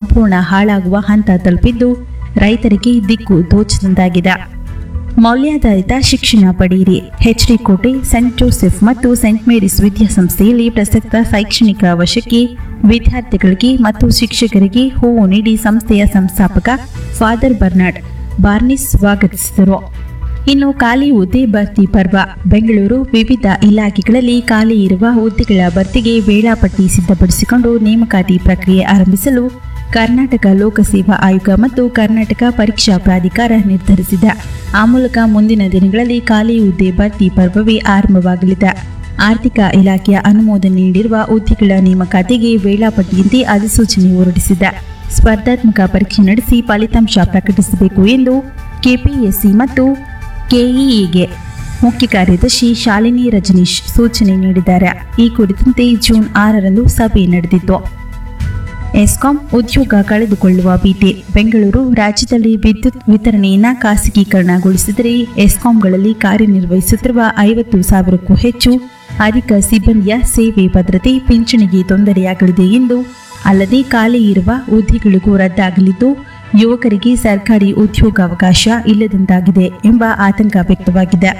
ಸಂಪೂರ್ಣ ಹಾಳಾಗುವ ಹಂತ ತಲುಪಿದ್ದು ರೈತರಿಗೆ ದಿಕ್ಕು ದೋಚದಂತಾಗಿದೆ ಮೌಲ್ಯಾಧಾರಿತ ಶಿಕ್ಷಣ ಪಡೆಯಿರಿ ಎಚ್ಡಿ ಕೋಟೆ ಸೆಂಟ್ ಜೋಸೆಫ್ ಮತ್ತು ಸೆಂಟ್ ಮೇರಿಸ್ ವಿದ್ಯಾಸಂಸ್ಥೆಯಲ್ಲಿ ಪ್ರಸಕ್ತ ಶೈಕ್ಷಣಿಕ ವರ್ಷಕ್ಕೆ ವಿದ್ಯಾರ್ಥಿಗಳಿಗೆ ಮತ್ತು ಶಿಕ್ಷಕರಿಗೆ ಹೂವು ನೀಡಿ ಸಂಸ್ಥೆಯ ಸಂಸ್ಥಾಪಕ ಫಾದರ್ ಬರ್ನಾರ್ಡ್ ಬಾರ್ನಿಸ್ ಸ್ವಾಗತಿಸಿದರು ಇನ್ನು ಖಾಲಿ ಹುದ್ದೆ ಭರ್ತಿ ಪರ್ವ ಬೆಂಗಳೂರು ವಿವಿಧ ಇಲಾಖೆಗಳಲ್ಲಿ ಖಾಲಿ ಇರುವ ಹುದ್ದೆಗಳ ಭರ್ತಿಗೆ ವೇಳಾಪಟ್ಟಿ ಸಿದ್ಧಪಡಿಸಿಕೊಂಡು ನೇಮಕಾತಿ ಪ್ರಕ್ರಿಯೆ ಆರಂಭಿಸಲು ಕರ್ನಾಟಕ ಲೋಕಸೇವಾ ಆಯೋಗ ಮತ್ತು ಕರ್ನಾಟಕ ಪರೀಕ್ಷಾ ಪ್ರಾಧಿಕಾರ ನಿರ್ಧರಿಸಿದೆ ಆ ಮೂಲಕ ಮುಂದಿನ ದಿನಗಳಲ್ಲಿ ಖಾಲಿ ಹುದ್ದೆ ಭರ್ತಿ ಪರ್ವವೇ ಆರಂಭವಾಗಲಿದೆ ಆರ್ಥಿಕ ಇಲಾಖೆಯ ಅನುಮೋದನೆ ನೀಡಿರುವ ಹುದ್ದೆಗಳ ನೇಮಕಾತಿಗೆ ವೇಳಾಪಟ್ಟಿಯಂತೆ ಅಧಿಸೂಚನೆ ಹೊರಡಿಸಿದೆ ಸ್ಪರ್ಧಾತ್ಮಕ ಪರೀಕ್ಷೆ ನಡೆಸಿ ಫಲಿತಾಂಶ ಪ್ರಕಟಿಸಬೇಕು ಎಂದು ಕೆಪಿಎಸ್ಸಿ ಮತ್ತು ಕೆಇಇಗೆ ಮುಖ್ಯ ಕಾರ್ಯದರ್ಶಿ ಶಾಲಿನಿ ರಜನೀಶ್ ಸೂಚನೆ ನೀಡಿದ್ದಾರೆ ಈ ಕುರಿತಂತೆ ಜೂನ್ ಆರರಂದು ಸಭೆ ನಡೆದಿತ್ತು ಎಸ್ಕಾಂ ಉದ್ಯೋಗ ಕಳೆದುಕೊಳ್ಳುವ ಭೀತಿ ಬೆಂಗಳೂರು ರಾಜ್ಯದಲ್ಲಿ ವಿದ್ಯುತ್ ವಿತರಣೆಯನ್ನು ಖಾಸಗೀಕರಣಗೊಳಿಸಿದರೆ ಎಸ್ಕಾಂಗಳಲ್ಲಿ ಕಾರ್ಯನಿರ್ವಹಿಸುತ್ತಿರುವ ಐವತ್ತು ಸಾವಿರಕ್ಕೂ ಹೆಚ್ಚು ಅಧಿಕ ಸಿಬ್ಬಂದಿಯ ಸೇವೆ ಭದ್ರತೆ ಪಿಂಚಣಿಗೆ ತೊಂದರೆಯಾಗಲಿದೆ ಎಂದು ಅಲ್ಲದೆ ಖಾಲಿ ಇರುವ ಹುದ್ದೆಗಳಿಗೂ ರದ್ದಾಗಲಿದ್ದು ಯುವಕರಿಗೆ ಸರ್ಕಾರಿ ಉದ್ಯೋಗಾವಕಾಶ ಇಲ್ಲದಂತಾಗಿದೆ ಎಂಬ ಆತಂಕ ವ್ಯಕ್ತವಾಗಿದೆ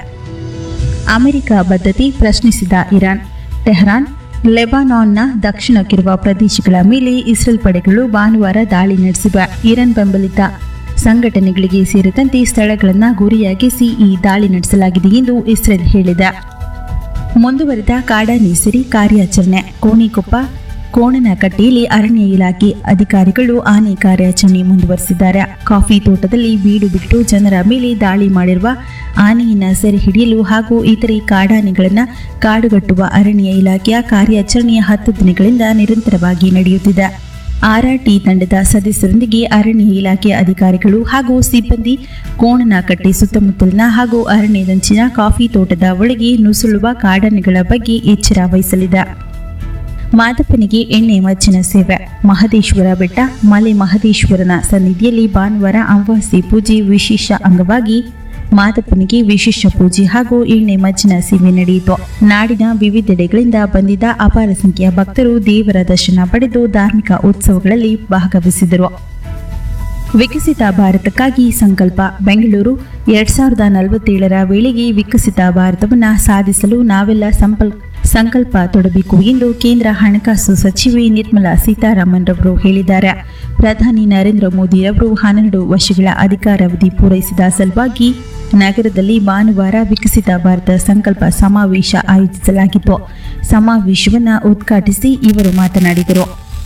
ಅಮೆರಿಕ ಬದ್ಧತೆ ಪ್ರಶ್ನಿಸಿದ ಇರಾನ್ ಟೆಹರಾನ್ ಲೆಬನಾನ್ನ ದಕ್ಷಿಣಕ್ಕಿರುವ ಪ್ರದೇಶಗಳ ಮೇಲೆ ಇಸ್ರೇಲ್ ಪಡೆಗಳು ಭಾನುವಾರ ದಾಳಿ ನಡೆಸಿವೆ ಇರಾನ್ ಬೆಂಬಲಿತ ಸಂಘಟನೆಗಳಿಗೆ ಸೇರಿದಂತೆ ಸ್ಥಳಗಳನ್ನು ಗುರಿಯಾಗಿಸಿ ಈ ದಾಳಿ ನಡೆಸಲಾಗಿದೆ ಎಂದು ಇಸ್ರೇಲ್ ಹೇಳಿದೆ ಮುಂದುವರಿದ ಕಾಡಾನೇಸರಿ ಕಾರ್ಯಾಚರಣೆ ಕೋಣಿಕೊಪ್ಪ ಕೋಣನಕಟ್ಟೆಯಲ್ಲಿ ಅರಣ್ಯ ಇಲಾಖೆ ಅಧಿಕಾರಿಗಳು ಆನೆ ಕಾರ್ಯಾಚರಣೆ ಮುಂದುವರೆಸಿದ್ದಾರೆ ಕಾಫಿ ತೋಟದಲ್ಲಿ ಬೀಡು ಬಿಟ್ಟು ಜನರ ಮೇಲೆ ದಾಳಿ ಮಾಡಿರುವ ಆನೆಯನ್ನು ಸೆರೆ ಹಿಡಿಯಲು ಹಾಗೂ ಇತರೆ ಕಾಡಾನೆಗಳನ್ನು ಕಾಡುಗಟ್ಟುವ ಅರಣ್ಯ ಇಲಾಖೆಯ ಕಾರ್ಯಾಚರಣೆಯ ಹತ್ತು ದಿನಗಳಿಂದ ನಿರಂತರವಾಗಿ ನಡೆಯುತ್ತಿದೆ ಆರ್ಆರ್ಟಿ ತಂಡದ ಸದಸ್ಯರೊಂದಿಗೆ ಅರಣ್ಯ ಇಲಾಖೆಯ ಅಧಿಕಾರಿಗಳು ಹಾಗೂ ಸಿಬ್ಬಂದಿ ಕೋಣನಕಟ್ಟೆ ಸುತ್ತಮುತ್ತಲಿನ ಹಾಗೂ ಅರಣ್ಯದಂಚಿನ ಕಾಫಿ ತೋಟದ ಒಳಗೆ ನುಸುಳುವ ಕಾಡಾನೆಗಳ ಬಗ್ಗೆ ಎಚ್ಚರ ವಹಿಸಲಿದೆ ಮಾದಪ್ಪನಿಗೆ ಎಣ್ಣೆ ಮಜ್ಜಿನ ಸೇವೆ ಮಹದೇಶ್ವರ ಬೆಟ್ಟ ಮಲೆ ಮಹದೇಶ್ವರನ ಸನ್ನಿಧಿಯಲ್ಲಿ ಭಾನುವಾರ ಅಮಾವಾಸ್ಯೆ ಪೂಜೆ ವಿಶೇಷ ಅಂಗವಾಗಿ ಮಾದಪ್ಪನಿಗೆ ವಿಶೇಷ ಪೂಜೆ ಹಾಗೂ ಎಣ್ಣೆ ಮಜ್ಜಿನ ಸೇವೆ ನಡೆಯಿತು ನಾಡಿನ ವಿವಿಧೆಡೆಗಳಿಂದ ಬಂದಿದ್ದ ಅಪಾರ ಸಂಖ್ಯೆಯ ಭಕ್ತರು ದೇವರ ದರ್ಶನ ಪಡೆದು ಧಾರ್ಮಿಕ ಉತ್ಸವಗಳಲ್ಲಿ ಭಾಗವಹಿಸಿದರು ವಿಕಸಿತ ಭಾರತಕ್ಕಾಗಿ ಸಂಕಲ್ಪ ಬೆಂಗಳೂರು ಎರಡ್ ಸಾವಿರದ ನಲವತ್ತೇಳರ ವೇಳೆಗೆ ವಿಕಸಿತ ಭಾರತವನ್ನು ಸಾಧಿಸಲು ನಾವೆಲ್ಲ ಸಂಪಲ್ ಸಂಕಲ್ಪ ತೊಡಬೇಕು ಎಂದು ಕೇಂದ್ರ ಹಣಕಾಸು ಸಚಿವೆ ನಿರ್ಮಲಾ ಸೀತಾರಾಮನ್ ರವರು ಹೇಳಿದ್ದಾರೆ ಪ್ರಧಾನಿ ನರೇಂದ್ರ ಮೋದಿರವರು ಹನ್ನೆರಡು ವರ್ಷಗಳ ಅಧಿಕಾರಾವಧಿ ಪೂರೈಸಿದ ಸಲುವಾಗಿ ನಗರದಲ್ಲಿ ಭಾನುವಾರ ವಿಕಸಿತ ಭಾರತ ಸಂಕಲ್ಪ ಸಮಾವೇಶ ಆಯೋಜಿಸಲಾಗಿತ್ತು ಸಮಾವೇಶವನ್ನು ಉದ್ಘಾಟಿಸಿ ಇವರು ಮಾತನಾಡಿದರು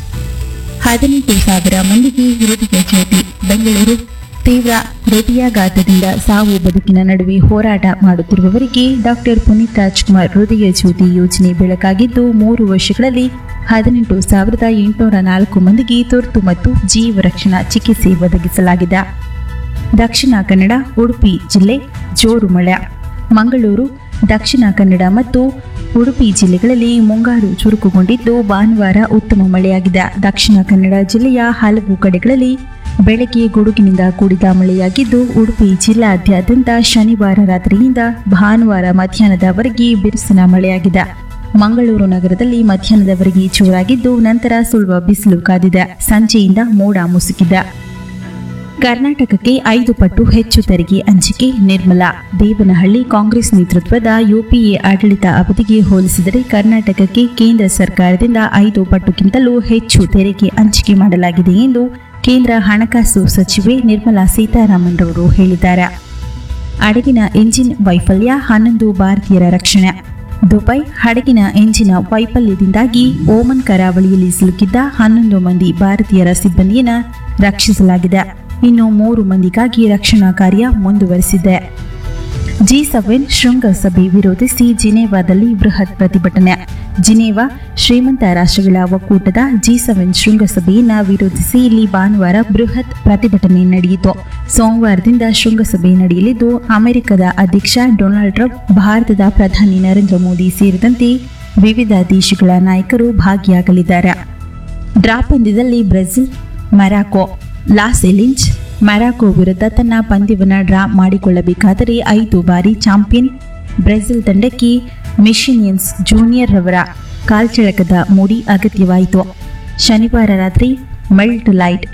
ಹದಿನೆಂಟು ಸಾವಿರ ಮಂದಿಗೆ ಹೃದಯ ಜ್ಯೋತಿ ಬೆಂಗಳೂರು ತೀವ್ರ ಹೃದಯಾಘಾತದಿಂದ ಸಾವು ಬದುಕಿನ ನಡುವೆ ಹೋರಾಟ ಮಾಡುತ್ತಿರುವವರಿಗೆ ಡಾಕ್ಟರ್ ಪುನೀತ್ ರಾಜ್ಕುಮಾರ್ ಹೃದಯ ಜ್ಯೋತಿ ಯೋಜನೆ ಬೆಳಕಾಗಿದ್ದು ಮೂರು ವರ್ಷಗಳಲ್ಲಿ ಹದಿನೆಂಟು ಸಾವಿರದ ಎಂಟುನೂರ ನಾಲ್ಕು ಮಂದಿಗೆ ತುರ್ತು ಮತ್ತು ಜೀವ ರಕ್ಷಣಾ ಚಿಕಿತ್ಸೆ ಒದಗಿಸಲಾಗಿದೆ ದಕ್ಷಿಣ ಕನ್ನಡ ಉಡುಪಿ ಜಿಲ್ಲೆ ಜೋರು ಮಳೆ ಮಂಗಳೂರು ದಕ್ಷಿಣ ಕನ್ನಡ ಮತ್ತು ಉಡುಪಿ ಜಿಲ್ಲೆಗಳಲ್ಲಿ ಮುಂಗಾರು ಚುರುಕುಗೊಂಡಿದ್ದು ಭಾನುವಾರ ಉತ್ತಮ ಮಳೆಯಾಗಿದೆ ದಕ್ಷಿಣ ಕನ್ನಡ ಜಿಲ್ಲೆಯ ಹಲವು ಕಡೆಗಳಲ್ಲಿ ಬೆಳಗ್ಗೆ ಗುಡುಗಿನಿಂದ ಕೂಡಿದ ಮಳೆಯಾಗಿದ್ದು ಉಡುಪಿ ಜಿಲ್ಲಾದ್ಯಂತ ಶನಿವಾರ ರಾತ್ರಿಯಿಂದ ಭಾನುವಾರ ಮಧ್ಯಾಹ್ನದವರೆಗೆ ಬಿರುಸಿನ ಮಳೆಯಾಗಿದೆ ಮಂಗಳೂರು ನಗರದಲ್ಲಿ ಮಧ್ಯಾಹ್ನದವರೆಗೆ ಜೋರಾಗಿದ್ದು ನಂತರ ಸುಳುವ ಬಿಸಿಲು ಕಾದಿದೆ ಸಂಜೆಯಿಂದ ಮೋಡ ಮುಸುಕಿದೆ ಕರ್ನಾಟಕಕ್ಕೆ ಐದು ಪಟ್ಟು ಹೆಚ್ಚು ತೆರಿಗೆ ಹಂಚಿಕೆ ನಿರ್ಮಲಾ ದೇವನಹಳ್ಳಿ ಕಾಂಗ್ರೆಸ್ ನೇತೃತ್ವದ ಯುಪಿಎ ಆಡಳಿತ ಅವಧಿಗೆ ಹೋಲಿಸಿದರೆ ಕರ್ನಾಟಕಕ್ಕೆ ಕೇಂದ್ರ ಸರ್ಕಾರದಿಂದ ಐದು ಪಟ್ಟುಗಿಂತಲೂ ಹೆಚ್ಚು ತೆರಿಗೆ ಹಂಚಿಕೆ ಮಾಡಲಾಗಿದೆ ಎಂದು ಕೇಂದ್ರ ಹಣಕಾಸು ಸಚಿವೆ ನಿರ್ಮಲಾ ಸೀತಾರಾಮನ್ ರವರು ಹೇಳಿದ್ದಾರೆ ಹಡಗಿನ ಎಂಜಿನ್ ವೈಫಲ್ಯ ಹನ್ನೊಂದು ಭಾರತೀಯರ ರಕ್ಷಣೆ ದುಬೈ ಹಡಗಿನ ಎಂಜಿನ ವೈಫಲ್ಯದಿಂದಾಗಿ ಓಮನ್ ಕರಾವಳಿಯಲ್ಲಿ ಸಿಲುಕಿದ್ದ ಹನ್ನೊಂದು ಮಂದಿ ಭಾರತೀಯರ ಸಿಬ್ಬಂದಿಯನ್ನು ರಕ್ಷಿಸಲಾಗಿದೆ ಇನ್ನು ಮೂರು ಮಂದಿಗಾಗಿ ರಕ್ಷಣಾ ಕಾರ್ಯ ಮುಂದುವರೆಸಿದೆ ಜಿ ಸೆವೆನ್ ಶೃಂಗಸಭೆ ವಿರೋಧಿಸಿ ಜಿನೇವಾದಲ್ಲಿ ಬೃಹತ್ ಪ್ರತಿಭಟನೆ ಜಿನೇವಾ ಶ್ರೀಮಂತ ರಾಷ್ಟ್ರಗಳ ಒಕ್ಕೂಟದ ಜಿ ಸೆವೆನ್ ಶೃಂಗಸಭೆಯನ್ನು ವಿರೋಧಿಸಿ ಇಲ್ಲಿ ಭಾನುವಾರ ಬೃಹತ್ ಪ್ರತಿಭಟನೆ ನಡೆಯಿತು ಸೋಮವಾರದಿಂದ ಶೃಂಗಸಭೆ ನಡೆಯಲಿದ್ದು ಅಮೆರಿಕದ ಅಧ್ಯಕ್ಷ ಡೊನಾಲ್ಡ್ ಟ್ರಂಪ್ ಭಾರತದ ಪ್ರಧಾನಿ ನರೇಂದ್ರ ಮೋದಿ ಸೇರಿದಂತೆ ವಿವಿಧ ದೇಶಗಳ ನಾಯಕರು ಭಾಗಿಯಾಗಲಿದ್ದಾರೆ ಡ್ರಾ ಪಂದ್ಯದಲ್ಲಿ ಬ್ರೆಜಿಲ್ ಮೆರಾಕೋ ಲಾಸ್ ಎಲಿಂಜ್ ಮೆರಾಕೋ ವಿರುದ್ಧ ತನ್ನ ಪಂದ್ಯವನ್ನು ಡ್ರಾ ಮಾಡಿಕೊಳ್ಳಬೇಕಾದರೆ ಐದು ಬಾರಿ ಚಾಂಪಿಯನ್ ಬ್ರೆಜಿಲ್ ತಂಡಕ್ಕೆ ಮಿಷಿನಿಯನ್ಸ್ ಜೂನಿಯರ್ ರವರ ಕಾಲ್ಚಳಕದ ಮೂಡಿ ಅಗತ್ಯವಾಯಿತು ಶನಿವಾರ ರಾತ್ರಿ ಮೆಲ್ಟ್ ಲೈಟ್